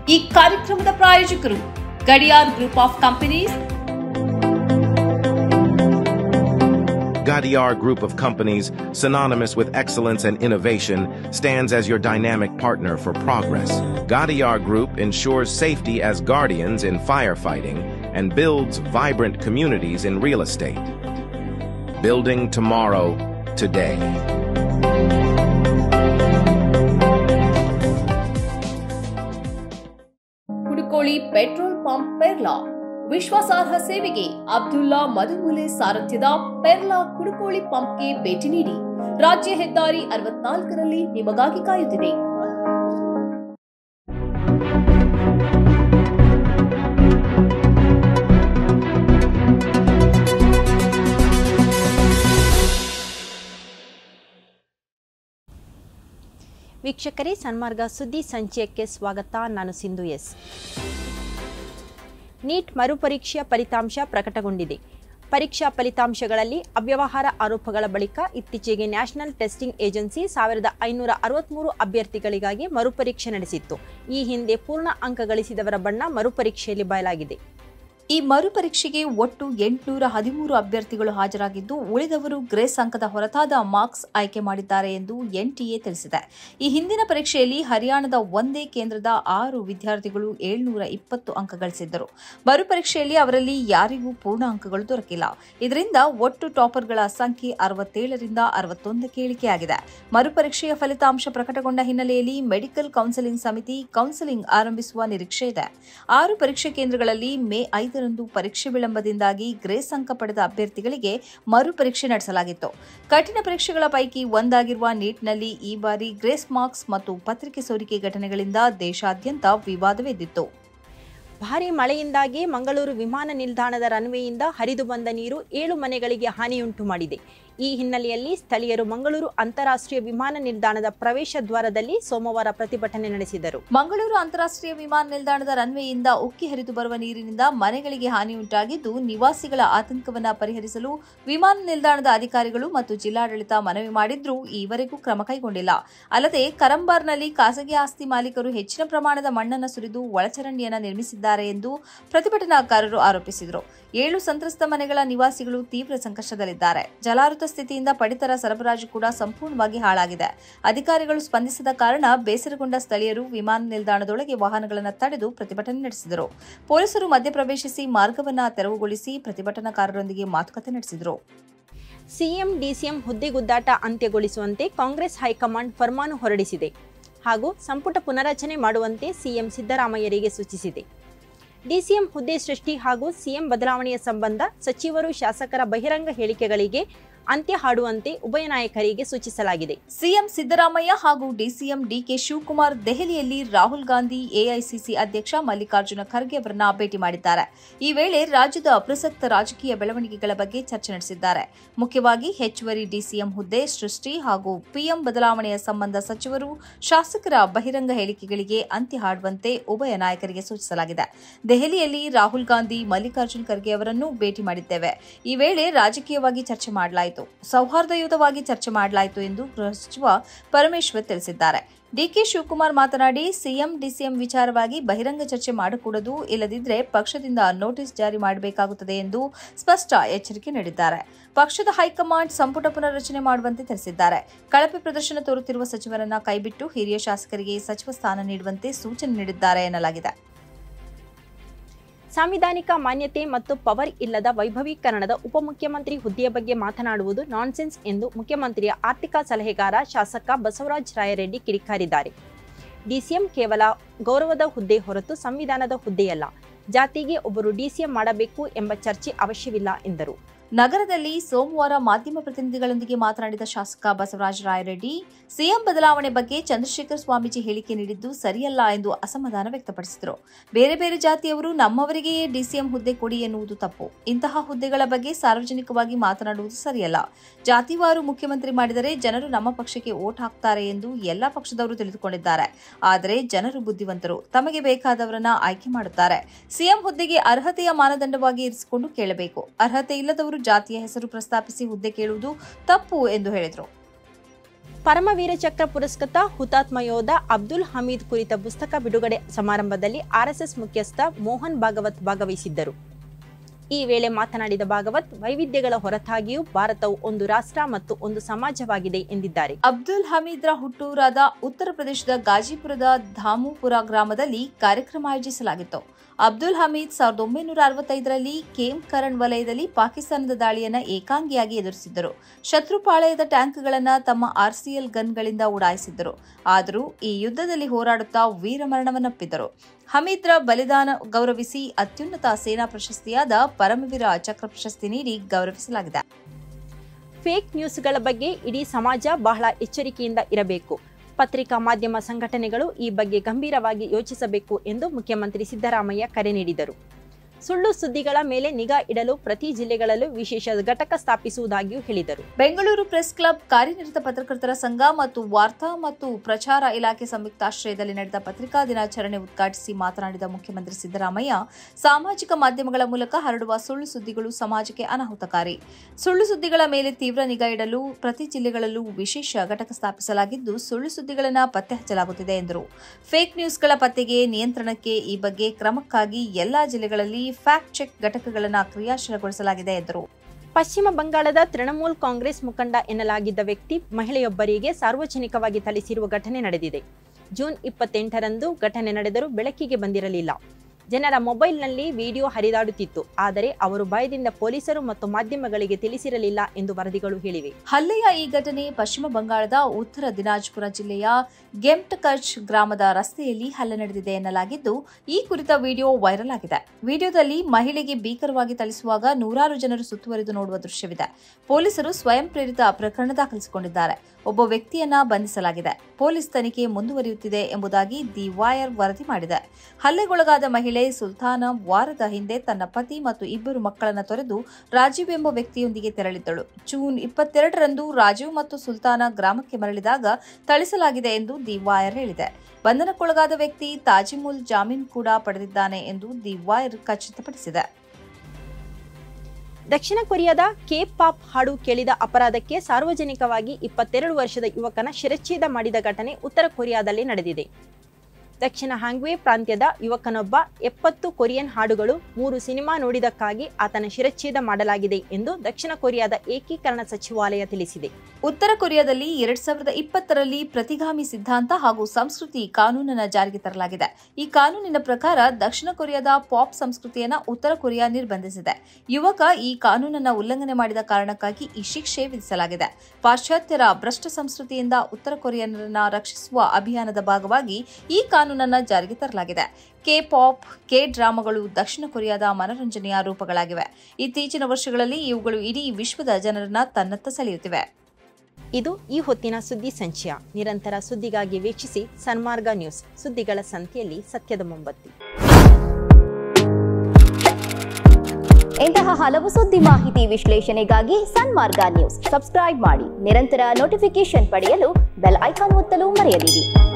ಈ ಕಾರ್ಯಕ್ರಮದ ಪ್ರಾಯೋಜಕರು Gadiar group of companies Gadiar Group of Companies, synonymous with excellence and innovation, stands as your dynamic partner for progress. Gadiar Group ensures safety as guardians in firefighting and builds vibrant communities in real estate. Building tomorrow, today. Kudukoli petrol pump Perla ವಿಶ್ವಾಸಾರ್ಹ ಸೇವೆಗೆ ಅಬ್ದುಲ್ಲಾ ಮಧುಮುಲೆ ಸಾರಥ್ಯದ ಪೆರ್ಲಾ ಕುಡುಕೋಳಿ ಪಂಪ್ಗೆ ಭೇಟಿ ನೀಡಿ ರಾಜ್ಯ ಹೆದ್ದಾರಿ ಅರವತ್ನಾಲ್ಕರಲ್ಲಿ ನಿಮಗಾಗಿ ಕಾಯುತ್ತಿದೆ ವೀಕ್ಷಕರೇ ಸನ್ಮಾರ್ಗ ಸುದ್ದಿ ಸಂಚಯಕ್ಕೆ ಸ್ವಾಗತ ನಾನು ಸಿಂಧು ಎಸ್ ನೀಟ್ ಮರುಪರೀಕ್ಷೆಯ ಫಲಿತಾಂಶ ಪ್ರಕಟಗೊಂಡಿದೆ ಪರೀಕ್ಷಾ ಫಲಿತಾಂಶಗಳಲ್ಲಿ ಅವ್ಯವಹಾರ ಆರೋಪಗಳ ಬಳಿಕ ಇತ್ತೀಚೆಗೆ ನ್ಯಾಷನಲ್ ಟೆಸ್ಟಿಂಗ್ ಏಜೆನ್ಸಿ ಸಾವಿರದ ಐನೂರ ಅರವತ್ಮೂರು ಅಭ್ಯರ್ಥಿಗಳಿಗಾಗಿ ಮರುಪರೀಕ್ಷೆ ನಡೆಸಿತ್ತು ಈ ಹಿಂದೆ ಪೂರ್ಣ ಅಂಕ ಗಳಿಸಿದವರ ಬಣ್ಣ ಮರುಪರೀಕ್ಷೆಯಲ್ಲಿ ಬಯಲಾಗಿದೆ ಈ ಮರುಪರೀಕ್ಷೆಗೆ ಒಟ್ಟು ಎಂಟುನೂರ ಹದಿಮೂರು ಅಭ್ಯರ್ಥಿಗಳು ಹಾಜರಾಗಿದ್ದು ಉಳಿದವರು ಗ್ರೇಸ್ ಅಂಕದ ಹೊರತಾದ ಮಾರ್ಕ್ಸ್ ಆಯ್ಕೆ ಮಾಡಿದ್ದಾರೆ ಎಂದು ಎನ್ಟಿಎ ತಿಳಿಸಿದೆ ಈ ಹಿಂದಿನ ಪರೀಕ್ಷೆಯಲ್ಲಿ ಹರಿಯಾಣದ ಒಂದೇ ಕೇಂದ್ರದ ಆರು ವಿದ್ಯಾರ್ಥಿಗಳು ಏಳ್ನೂರ ಇಪ್ಪತ್ತು ಅಂಕ ಗಳಿಸಿದ್ದರು ಮರುಪರೀಕ್ಷೆಯಲ್ಲಿ ಅವರಲ್ಲಿ ಯಾರಿಗೂ ಪೂರ್ಣ ಅಂಕಗಳು ದೊರಕಿಲ್ಲ ಇದರಿಂದ ಒಟ್ಟು ಟಾಪರ್ಗಳ ಸಂಖ್ಯೆ ಅರವತ್ತೇಳರಿಂದ ಅರವತ್ತೊಂದಕ್ಕೆ ಇಳಿಕೆಯಾಗಿದೆ ಮರುಪರೀಕ್ಷೆಯ ಫಲಿತಾಂಶ ಪ್ರಕಟಗೊಂಡ ಹಿನ್ನೆಲೆಯಲ್ಲಿ ಮೆಡಿಕಲ್ ಕೌನ್ಸೆಲಿಂಗ್ ಸಮಿತಿ ಕೌನ್ಸೆಲಿಂಗ್ ಆರಂಭಿಸುವ ನಿರೀಕ್ಷೆ ಇದೆ ಆರು ಪರೀಕ್ಷೆ ಕೇಂದ್ರಗಳಲ್ಲಿ ಮೇ ಐದರಂದು ಪರೀಕ್ಷೆ ವಿಳಂಬದಿಂದಾಗಿ ಗ್ರೇಸ್ ಅಂಕ ಪಡೆದ ಅಭ್ಯರ್ಥಿಗಳಿಗೆ ಮರು ಪರೀಕ್ಷೆ ನಡೆಸಲಾಗಿತ್ತು ಕಠಿಣ ಪರೀಕ್ಷೆಗಳ ಪೈಕಿ ಒಂದಾಗಿರುವ ನೀಟ್ನಲ್ಲಿ ಈ ಬಾರಿ ಗ್ರೇಸ್ ಮಾರ್ಕ್ಸ್ ಮತ್ತು ಪತ್ರಿಕೆ ಸೋರಿಕೆ ಘಟನೆಗಳಿಂದ ದೇಶಾದ್ಯಂತ ವಿವಾದವೆದ್ದಿತ್ತು ಭಾರೀ ಮಳೆಯಿಂದಾಗಿ ಮಂಗಳೂರು ವಿಮಾನ ನಿಲ್ದಾಣದ ರನ್ವೇಯಿಂದ ಹರಿದು ಬಂದ ನೀರು ಏಳು ಮನೆಗಳಿಗೆ ಹಾನಿಯುಂಟು ಮಾಡಿದೆ ಈ ಹಿನ್ನೆಲೆಯಲ್ಲಿ ಸ್ಥಳೀಯರು ಮಂಗಳೂರು ಅಂತಾರಾಷ್ಟ್ರೀಯ ವಿಮಾನ ನಿಲ್ದಾಣದ ಪ್ರವೇಶ ದ್ವಾರದಲ್ಲಿ ಸೋಮವಾರ ಪ್ರತಿಭಟನೆ ನಡೆಸಿದರು ಮಂಗಳೂರು ಅಂತಾರಾಷ್ಟ್ರೀಯ ವಿಮಾನ ನಿಲ್ದಾಣದ ರನ್ವೇಯಿಂದ ಉಕ್ಕಿ ಹರಿದು ಬರುವ ನೀರಿನಿಂದ ಮನೆಗಳಿಗೆ ಹಾನಿಯುಂಟಾಗಿದ್ದು ನಿವಾಸಿಗಳ ಆತಂಕವನ್ನ ಪರಿಹರಿಸಲು ವಿಮಾನ ನಿಲ್ದಾಣದ ಅಧಿಕಾರಿಗಳು ಮತ್ತು ಜಿಲ್ಲಾಡಳಿತ ಮನವಿ ಮಾಡಿದ್ರೂ ಈವರೆಗೂ ಕ್ರಮ ಕೈಗೊಂಡಿಲ್ಲ ಅಲ್ಲದೆ ಕರಂಬಾರ್ನಲ್ಲಿ ಖಾಸಗಿ ಆಸ್ತಿ ಮಾಲೀಕರು ಹೆಚ್ಚಿನ ಪ್ರಮಾಣದ ಮಣ್ಣನ್ನು ಸುರಿದು ಒಳಚರಂಡಿಯನ್ನು ನಿರ್ಮಿಸಿದ್ದಾರೆ ಎಂದು ಪ್ರತಿಭಟನಾಕಾರರು ಆರೋಪಿಸಿದರು ಏಳು ಸಂತ್ರಸ್ತ ಮನೆಗಳ ನಿವಾಸಿಗಳು ತೀವ್ರ ಸಂಕಷ್ಟದಲ್ಲಿದ್ದಾರೆ ಜಲಾವೃತ ಸ್ಥಿತಿಯಿಂದ ಪಡಿತರ ಸರಬರಾಜು ಕೂಡ ಸಂಪೂರ್ಣವಾಗಿ ಹಾಳಾಗಿದೆ ಅಧಿಕಾರಿಗಳು ಸ್ಪಂದಿಸದ ಕಾರಣ ಬೇಸರಗೊಂಡ ಸ್ಥಳೀಯರು ವಿಮಾನ ನಿಲ್ದಾಣದೊಳಗೆ ವಾಹನಗಳನ್ನು ತಡೆದು ಪ್ರತಿಭಟನೆ ನಡೆಸಿದರು ಪೊಲೀಸರು ಮಧ್ಯಪ್ರವೇಶಿಸಿ ಮಾರ್ಗವನ್ನು ತೆರವುಗೊಳಿಸಿ ಪ್ರತಿಭಟನಾಕಾರರೊಂದಿಗೆ ಮಾತುಕತೆ ನಡೆಸಿದರು ಸಿಎಂ ಡಿಸಿಎಂ ಹುದ್ದೆಗುದ್ದಾಟ ಅಂತ್ಯಗೊಳಿಸುವಂತೆ ಕಾಂಗ್ರೆಸ್ ಹೈಕಮಾಂಡ್ ಫರ್ಮಾನು ಹೊರಡಿಸಿದೆ ಹಾಗೂ ಸಂಪುಟ ಪುನರಚನೆ ಮಾಡುವಂತೆ ಸಿಎಂ ಸಿದ್ದರಾಮಯ್ಯರಿಗೆ ಸೂಚಿಸಿದೆ ಡಿಸಿಎಂ ಹುದ್ದೆ ಸೃಷ್ಟಿ ಹಾಗೂ ಸಿಎಂ ಬದಲಾವಣೆಯ ಸಂಬಂಧ ಸಚಿವರು ಶಾಸಕರ ಬಹಿರಂಗ ಹೇಳಿಕೆಗಳಿಗೆ ಅಂತ್ಯ ಹಾಡುವಂತೆ ಉಭಯ ನಾಯಕರಿಗೆ ಸೂಚಿಸಲಾಗಿದೆ ಸಿಎಂ ಸಿದ್ದರಾಮಯ್ಯ ಹಾಗೂ ಡಿಸಿಎಂ ಡಿಕೆ ಶಿವಕುಮಾರ್ ದೆಹಲಿಯಲ್ಲಿ ರಾಹುಲ್ ಗಾಂಧಿ ಎಐಸಿಸಿ ಅಧ್ಯಕ್ಷ ಮಲ್ಲಿಕಾರ್ಜುನ ಖರ್ಗೆ ಅವರನ್ನ ಭೇಟಿ ಮಾಡಿದ್ದಾರೆ ಈ ವೇಳೆ ರಾಜ್ಯದ ಅಪ್ರಸಕ್ತ ರಾಜಕೀಯ ಬೆಳವಣಿಗೆಗಳ ಬಗ್ಗೆ ಚರ್ಚೆ ನಡೆಸಿದ್ದಾರೆ ಮುಖ್ಯವಾಗಿ ಹೆಚ್ಚುವರಿ ಡಿಸಿಎಂ ಹುದ್ದೆ ಸೃಷ್ಟಿ ಹಾಗೂ ಪಿಎಂ ಬದಲಾವಣೆಯ ಸಂಬಂಧ ಸಚಿವರು ಶಾಸಕರ ಬಹಿರಂಗ ಹೇಳಿಕೆಗಳಿಗೆ ಅಂತ್ಯ ಹಾಡುವಂತೆ ಉಭಯ ನಾಯಕರಿಗೆ ಸೂಚಿಸಲಾಗಿದೆ ದೆಹಲಿಯಲ್ಲಿ ರಾಹುಲ್ ಗಾಂಧಿ ಮಲ್ಲಿಕಾರ್ಜುನ್ ಖರ್ಗೆ ಅವರನ್ನು ಭೇಟಿ ಮಾಡಿದ್ದೇವೆ ಈ ವೇಳೆ ರಾಜಕೀಯವಾಗಿ ಚರ್ಚೆ ಮಾಡಲಾಯಿತು ಸೌಹಾರ್ದಯುತವಾಗಿ ಚರ್ಚೆ ಮಾಡಲಾಯಿತು ಎಂದು ಗೃಹ ಸಚಿವ ಪರಮೇಶ್ವರ್ ತಿಳಿಸಿದ್ದಾರೆ ಡಿಕೆ ಶಿವಕುಮಾರ್ ಮಾತನಾಡಿ ಸಿಎಂ ಡಿಸಿಎಂ ವಿಚಾರವಾಗಿ ಬಹಿರಂಗ ಚರ್ಚೆ ಮಾಡಕೂಡದು ಇಲ್ಲದಿದ್ದರೆ ಪಕ್ಷದಿಂದ ನೋಟಿಸ್ ಜಾರಿ ಮಾಡಬೇಕಾಗುತ್ತದೆ ಎಂದು ಸ್ಪಷ್ಟ ಎಚ್ಚರಿಕೆ ನೀಡಿದ್ದಾರೆ ಪಕ್ಷದ ಹೈಕಮಾಂಡ್ ಸಂಪುಟ ಪುನರ್ರಚನೆ ಮಾಡುವಂತೆ ತಿಳಿಸಿದ್ದಾರೆ ಕಳಪೆ ಪ್ರದರ್ಶನ ತೋರುತ್ತಿರುವ ಸಚಿವರನ್ನ ಕೈಬಿಟ್ಟು ಹಿರಿಯ ಶಾಸಕರಿಗೆ ಸಚಿವ ಸ್ಥಾನ ನೀಡುವಂತೆ ಸೂಚನೆ ನೀಡಿದ್ದಾರೆ ಎನ್ನಲಾಗಿದೆ ಸಾಂವಿಧಾನಿಕ ಮಾನ್ಯತೆ ಮತ್ತು ಪವರ್ ಇಲ್ಲದ ವೈಭವೀಕರಣದ ಉಪಮುಖ್ಯಮಂತ್ರಿ ಹುದ್ದೆಯ ಬಗ್ಗೆ ಮಾತನಾಡುವುದು ನಾನ್ಸೆನ್ಸ್ ಎಂದು ಮುಖ್ಯಮಂತ್ರಿಯ ಆರ್ಥಿಕ ಸಲಹೆಗಾರ ಶಾಸಕ ಬಸವರಾಜ ರಾಯರೆಡ್ಡಿ ಕಿಡಿಕಾರಿದ್ದಾರೆ ಡಿಸಿಎಂ ಕೇವಲ ಗೌರವದ ಹುದ್ದೆ ಹೊರತು ಸಂವಿಧಾನದ ಹುದ್ದೆಯಲ್ಲ ಜಾತಿಗೆ ಒಬ್ಬರು ಡಿಸಿಎಂ ಮಾಡಬೇಕು ಎಂಬ ಚರ್ಚೆ ಅವಶ್ಯವಿಲ್ಲ ಎಂದರು ನಗರದಲ್ಲಿ ಸೋಮವಾರ ಮಾಧ್ಯಮ ಪ್ರತಿನಿಧಿಗಳೊಂದಿಗೆ ಮಾತನಾಡಿದ ಶಾಸಕ ಬಸವರಾಜ ರಾಯರೆಡ್ಡಿ ಸಿಎಂ ಬದಲಾವಣೆ ಬಗ್ಗೆ ಚಂದ್ರಶೇಖರ್ ಸ್ವಾಮೀಜಿ ಹೇಳಿಕೆ ನೀಡಿದ್ದು ಸರಿಯಲ್ಲ ಎಂದು ಅಸಮಾಧಾನ ವ್ಯಕ್ತಪಡಿಸಿದರು ಬೇರೆ ಬೇರೆ ಜಾತಿಯವರು ನಮ್ಮವರಿಗೆಯೇ ಡಿಸಿಎಂ ಹುದ್ದೆ ಕೊಡಿ ಎನ್ನುವುದು ತಪ್ಪು ಇಂತಹ ಹುದ್ದೆಗಳ ಬಗ್ಗೆ ಸಾರ್ವಜನಿಕವಾಗಿ ಮಾತನಾಡುವುದು ಸರಿಯಲ್ಲ ಜಾತಿವಾರು ಮುಖ್ಯಮಂತ್ರಿ ಮಾಡಿದರೆ ಜನರು ನಮ್ಮ ಪಕ್ಷಕ್ಕೆ ಓಟ್ ಹಾಕ್ತಾರೆ ಎಂದು ಎಲ್ಲಾ ಪಕ್ಷದವರು ತಿಳಿದುಕೊಂಡಿದ್ದಾರೆ ಆದರೆ ಜನರು ಬುದ್ಧಿವಂತರು ತಮಗೆ ಬೇಕಾದವರನ್ನ ಆಯ್ಕೆ ಮಾಡುತ್ತಾರೆ ಸಿಎಂ ಹುದ್ದೆಗೆ ಅರ್ಹತೆಯ ಮಾನದಂಡವಾಗಿ ಇರಿಸಿಕೊಂಡು ಕೇಳಬೇಕು ಅರ್ಹತೆ ಇಲ್ಲದವರು ಜಾತಿಯ ಹೆಸರು ಪ್ರಸ್ತಾಪಿಸಿ ಹುದ್ದೆ ಕೇಳುವುದು ತಪ್ಪು ಎಂದು ಹೇಳಿದರು ಪರಮವೀರ ಚಕ್ರ ಪುರಸ್ಕೃತ ಹುತಾತ್ಮ ಯೋಧ ಅಬ್ದುಲ್ ಹಮೀದ್ ಕುರಿತ ಪುಸ್ತಕ ಬಿಡುಗಡೆ ಸಮಾರಂಭದಲ್ಲಿ ಆರ್ಎಸ್ಎಸ್ ಮುಖ್ಯಸ್ಥ ಮೋಹನ್ ಭಾಗವತ್ ಭಾಗವಹಿಸಿದ್ದರು ಈ ವೇಳೆ ಮಾತನಾಡಿದ ಭಾಗವತ್ ವೈವಿಧ್ಯಗಳ ಹೊರತಾಗಿಯೂ ಭಾರತವು ಒಂದು ರಾಷ್ಟ್ರ ಮತ್ತು ಒಂದು ಸಮಾಜವಾಗಿದೆ ಎಂದಿದ್ದಾರೆ ಅಬ್ದುಲ್ ಹಮೀದ್ರ ಹುಟ್ಟೂರಾದ ಉತ್ತರ ಪ್ರದೇಶದ ಗಾಜಿಪುರದ ಧಾಮುಪುರ ಗ್ರಾಮದಲ್ಲಿ ಕಾರ್ಯಕ್ರಮ ಆಯೋಜಿಸಲಾಗಿತ್ತು ಅಬ್ದುಲ್ ಹಮೀದ್ ಸಾವಿರದ ಒಂಬೈನೂರ ಅರವತ್ತೈದರಲ್ಲಿ ಕೇಮ್ ಕರಣ್ ವಲಯದಲ್ಲಿ ಪಾಕಿಸ್ತಾನದ ದಾಳಿಯನ್ನ ಏಕಾಂಗಿಯಾಗಿ ಎದುರಿಸಿದ್ದರು ಶತ್ರು ಪಾಳೆಯದ ಟ್ಯಾಂಕ್ಗಳನ್ನು ತಮ್ಮ ಆರ್ಸಿಎಲ್ ಗನ್ಗಳಿಂದ ಉಡಾಯಿಸಿದ್ದರು ಆದರೂ ಈ ಯುದ್ಧದಲ್ಲಿ ಹೋರಾಡುತ್ತಾ ವೀರಮರಣವನ್ನಪ್ಪಿದ್ದರು ಹಮೀದ್ರ ಬಲಿದಾನ ಗೌರವಿಸಿ ಅತ್ಯುನ್ನತ ಸೇನಾ ಪ್ರಶಸ್ತಿಯಾದ ಪರಮವೀರ ಚಕ್ರ ಪ್ರಶಸ್ತಿ ನೀಡಿ ಗೌರವಿಸಲಾಗಿದೆ ಫೇಕ್ ನ್ಯೂಸ್ಗಳ ಬಗ್ಗೆ ಇಡೀ ಸಮಾಜ ಬಹಳ ಎಚ್ಚರಿಕೆಯಿಂದ ಇರಬೇಕು ಪತ್ರಿಕಾ ಮಾಧ್ಯಮ ಸಂಘಟನೆಗಳು ಈ ಬಗ್ಗೆ ಗಂಭೀರವಾಗಿ ಯೋಚಿಸಬೇಕು ಎಂದು ಮುಖ್ಯಮಂತ್ರಿ ಸಿದ್ದರಾಮಯ್ಯ ಕರೆ ನೀಡಿದರು ಸುಳ್ಳು ಸುದ್ದಿಗಳ ಮೇಲೆ ನಿಗಾ ಇಡಲು ಪ್ರತಿ ಜಿಲ್ಲೆಗಳಲ್ಲೂ ವಿಶೇಷ ಘಟಕ ಸ್ಥಾಪಿಸುವುದಾಗಿಯೂ ಹೇಳಿದರು ಬೆಂಗಳೂರು ಪ್ರೆಸ್ ಕ್ಲಬ್ ಕಾರ್ಯನಿರತ ಪತ್ರಕರ್ತರ ಸಂಘ ಮತ್ತು ವಾರ್ತಾ ಮತ್ತು ಪ್ರಚಾರ ಇಲಾಖೆ ಸಂಯುಕ್ತಾಶ್ರಯದಲ್ಲಿ ನಡೆದ ಪತ್ರಿಕಾ ದಿನಾಚರಣೆ ಉದ್ಘಾಟಿಸಿ ಮಾತನಾಡಿದ ಮುಖ್ಯಮಂತ್ರಿ ಸಿದ್ದರಾಮಯ್ಯ ಸಾಮಾಜಿಕ ಮಾಧ್ಯಮಗಳ ಮೂಲಕ ಹರಡುವ ಸುಳ್ಳು ಸುದ್ದಿಗಳು ಸಮಾಜಕ್ಕೆ ಅನಾಹುತಕಾರಿ ಸುಳ್ಳು ಸುದ್ದಿಗಳ ಮೇಲೆ ತೀವ್ರ ನಿಗಾ ಇಡಲು ಪ್ರತಿ ಜಿಲ್ಲೆಗಳಲ್ಲೂ ವಿಶೇಷ ಘಟಕ ಸ್ಥಾಪಿಸಲಾಗಿದ್ದು ಸುಳ್ಳು ಸುದ್ದಿಗಳನ್ನು ಪತ್ತೆ ಹಚ್ಚಲಾಗುತ್ತಿದೆ ಎಂದರು ಫೇಕ್ ನ್ಯೂಸ್ಗಳ ಪತ್ತೆಗೆ ನಿಯಂತ್ರಣಕ್ಕೆ ಈ ಬಗ್ಗೆ ಕ್ರಮಕ್ಕಾಗಿ ಎಲ್ಲಾ ಜಿಲ್ಲೆಗಳಲ್ಲಿ ಫ್ಯಾಕ್ಟ್ ಚೆಕ್ ಘಟಕಗಳನ್ನು ಕ್ರಿಯಾಶೀಲಗೊಳಿಸಲಾಗಿದೆ ಎಂದರು ಪಶ್ಚಿಮ ಬಂಗಾಳದ ತೃಣಮೂಲ್ ಕಾಂಗ್ರೆಸ್ ಮುಖಂಡ ಎನ್ನಲಾಗಿದ್ದ ವ್ಯಕ್ತಿ ಮಹಿಳೆಯೊಬ್ಬರಿಗೆ ಸಾರ್ವಜನಿಕವಾಗಿ ಥಳಿಸಿರುವ ಘಟನೆ ನಡೆದಿದೆ ಜೂನ್ ಇಪ್ಪತ್ತೆಂಟರಂದು ಘಟನೆ ನಡೆದರೂ ಬೆಳಕಿಗೆ ಬಂದಿರಲಿಲ್ಲ ಜನರ ಮೊಬೈಲ್ನಲ್ಲಿ ವಿಡಿಯೋ ಹರಿದಾಡುತ್ತಿತ್ತು ಆದರೆ ಅವರು ಭಯದಿಂದ ಪೊಲೀಸರು ಮತ್ತು ಮಾಧ್ಯಮಗಳಿಗೆ ತಿಳಿಸಿರಲಿಲ್ಲ ಎಂದು ವರದಿಗಳು ಹೇಳಿವೆ ಹಲ್ಲೆಯ ಈ ಘಟನೆ ಪಶ್ಚಿಮ ಬಂಗಾಳದ ಉತ್ತರ ದಿನಾಜ್ಪುರ ಜಿಲ್ಲೆಯ ಗೆಮ್ಟಕಚ್ ಗ್ರಾಮದ ರಸ್ತೆಯಲ್ಲಿ ಹಲ್ಲೆ ನಡೆದಿದೆ ಎನ್ನಲಾಗಿದ್ದು ಈ ಕುರಿತ ವಿಡಿಯೋ ವೈರಲ್ ಆಗಿದೆ ವಿಡಿಯೋದಲ್ಲಿ ಮಹಿಳೆಗೆ ಭೀಕರವಾಗಿ ಥಳಿಸುವಾಗ ನೂರಾರು ಜನರು ಸುತ್ತುವರಿದು ನೋಡುವ ದೃಶ್ಯವಿದೆ ಪೊಲೀಸರು ಸ್ವಯಂ ಪ್ರೇರಿತ ಪ್ರಕರಣ ದಾಖಲಿಸಿಕೊಂಡಿದ್ದಾರೆ ಒಬ್ಬ ವ್ಯಕ್ತಿಯನ್ನ ಬಂಧಿಸಲಾಗಿದೆ ಪೊಲೀಸ್ ತನಿಖೆ ಮುಂದುವರಿಯುತ್ತಿದೆ ಎಂಬುದಾಗಿ ದಿ ವಾಯರ್ ವರದಿ ಮಾಡಿದೆ ಹಲ್ಲೆಗೊಳಗಾದ ಮಹಿಳೆ ಸುಲ್ತಾನ ವಾರದ ಹಿಂದೆ ತನ್ನ ಪತಿ ಮತ್ತು ಇಬ್ಬರು ಮಕ್ಕಳನ್ನ ತೊರೆದು ರಾಜೀವ್ ಎಂಬ ವ್ಯಕ್ತಿಯೊಂದಿಗೆ ತೆರಳಿದ್ದಳು ಜೂನ್ ಇಪ್ಪತ್ತೆರಡರಂದು ರಾಜೀವ್ ಮತ್ತು ಸುಲ್ತಾನ ಗ್ರಾಮಕ್ಕೆ ಮರಳಿದಾಗ ಥಳಿಸಲಾಗಿದೆ ಎಂದು ದಿ ವಾಯರ್ ಹೇಳಿದೆ ಬಂಧನಕ್ಕೊಳಗಾದ ವ್ಯಕ್ತಿ ತಾಜಿಮುಲ್ ಜಾಮೀನು ಕೂಡ ಪಡೆದಿದ್ದಾನೆ ಎಂದು ದಿ ವಾಯರ್ ಖಚಿತಪಡಿಸಿದೆ ದಕ್ಷಿಣ ಕೊರಿಯಾದ ಕೆ ಪಾಪ್ ಹಾಡು ಕೇಳಿದ ಅಪರಾಧಕ್ಕೆ ಸಾರ್ವಜನಿಕವಾಗಿ ಇಪ್ಪತ್ತೆರಡು ವರ್ಷದ ಯುವಕನ ಶಿರಚ್ಛೇದ ಮಾಡಿದ ಘಟನೆ ಉತ್ತರ ಕೊರಿಯಾದಲ್ಲಿ ನಡೆದಿದೆ ದಕ್ಷಿಣ ಹಾಂಗ್ವೆ ಪ್ರಾಂತ್ಯದ ಯುವಕನೊಬ್ಬ ಎಪ್ಪತ್ತು ಕೊರಿಯನ್ ಹಾಡುಗಳು ಮೂರು ಸಿನಿಮಾ ನೋಡಿದಕ್ಕಾಗಿ ಆತನ ಶಿರಚ್ಛೇದ ಮಾಡಲಾಗಿದೆ ಎಂದು ದಕ್ಷಿಣ ಕೊರಿಯಾದ ಏಕೀಕರಣ ಸಚಿವಾಲಯ ತಿಳಿಸಿದೆ ಉತ್ತರ ಕೊರಿಯಾದಲ್ಲಿ ಎರಡ್ ಸಾವಿರದ ಇಪ್ಪತ್ತರಲ್ಲಿ ಪ್ರತಿಗಾಮಿ ಸಿದ್ಧಾಂತ ಹಾಗೂ ಸಂಸ್ಕೃತಿ ಕಾನೂನನ್ನ ಜಾರಿಗೆ ತರಲಾಗಿದೆ ಈ ಕಾನೂನಿನ ಪ್ರಕಾರ ದಕ್ಷಿಣ ಕೊರಿಯಾದ ಪಾಪ್ ಸಂಸ್ಕೃತಿಯನ್ನ ಉತ್ತರ ಕೊರಿಯಾ ನಿರ್ಬಂಧಿಸಿದೆ ಯುವಕ ಈ ಕಾನೂನನ್ನ ಉಲ್ಲಂಘನೆ ಮಾಡಿದ ಕಾರಣಕ್ಕಾಗಿ ಈ ಶಿಕ್ಷೆ ವಿಧಿಸಲಾಗಿದೆ ಪಾಶ್ಚಾತ್ಯರ ಭ್ರಷ್ಟ ಸಂಸ್ಕೃತಿಯಿಂದ ಉತ್ತರ ಕೊರಿಯನ್ನರನ್ನ ರಕ್ಷಿಸುವ ಅಭಿಯಾನದ ಭಾಗವಾಗಿ ಈ ಕಾನೂನನ್ನ ಜಾರಿಗೆ ತರಲಾಗಿದೆ ಕೆ ಪಾಪ್ ಕೆ ಡ್ರಾಮಾಗಳು ದಕ್ಷಿಣ ಕೊರಿಯಾದ ಮನರಂಜನೆಯ ರೂಪಗಳಾಗಿವೆ ಇತ್ತೀಚಿನ ವರ್ಷಗಳಲ್ಲಿ ಇವುಗಳು ಇಡೀ ವಿಶ್ವದ ಜನರನ್ನ ತನ್ನತ್ತ ಸೆಳೆಯುತ್ತಿವೆ ಇದು ಈ ಹೊತ್ತಿನ ಸುದ್ದಿ ಸಂಚಯ ನಿರಂತರ ಸುದ್ದಿಗಾಗಿ ವೀಕ್ಷಿಸಿ ಸನ್ಮಾರ್ಗ ನ್ಯೂಸ್ ಸುದ್ದಿಗಳ ಸಂತೆಯಲ್ಲಿ ಸತ್ಯದ ಮೊಂಬತ್ತಿ ಇಂತಹ ಹಲವು ಸುದ್ದಿ ಮಾಹಿತಿ ವಿಶ್ಲೇಷಣೆಗಾಗಿ ಸನ್ಮಾರ್ಗ ನ್ಯೂಸ್ ಸಬ್ಸ್ಕ್ರೈಬ್ ಮಾಡಿ ನಿರಂತರ ನೋಟಿಫಿಕೇಶನ್ ಪಡೆಯಲು ಬೆಲ್ ಐಕಾನ್ ಒತ್ತಲು ಮರೆಯದಿರಿ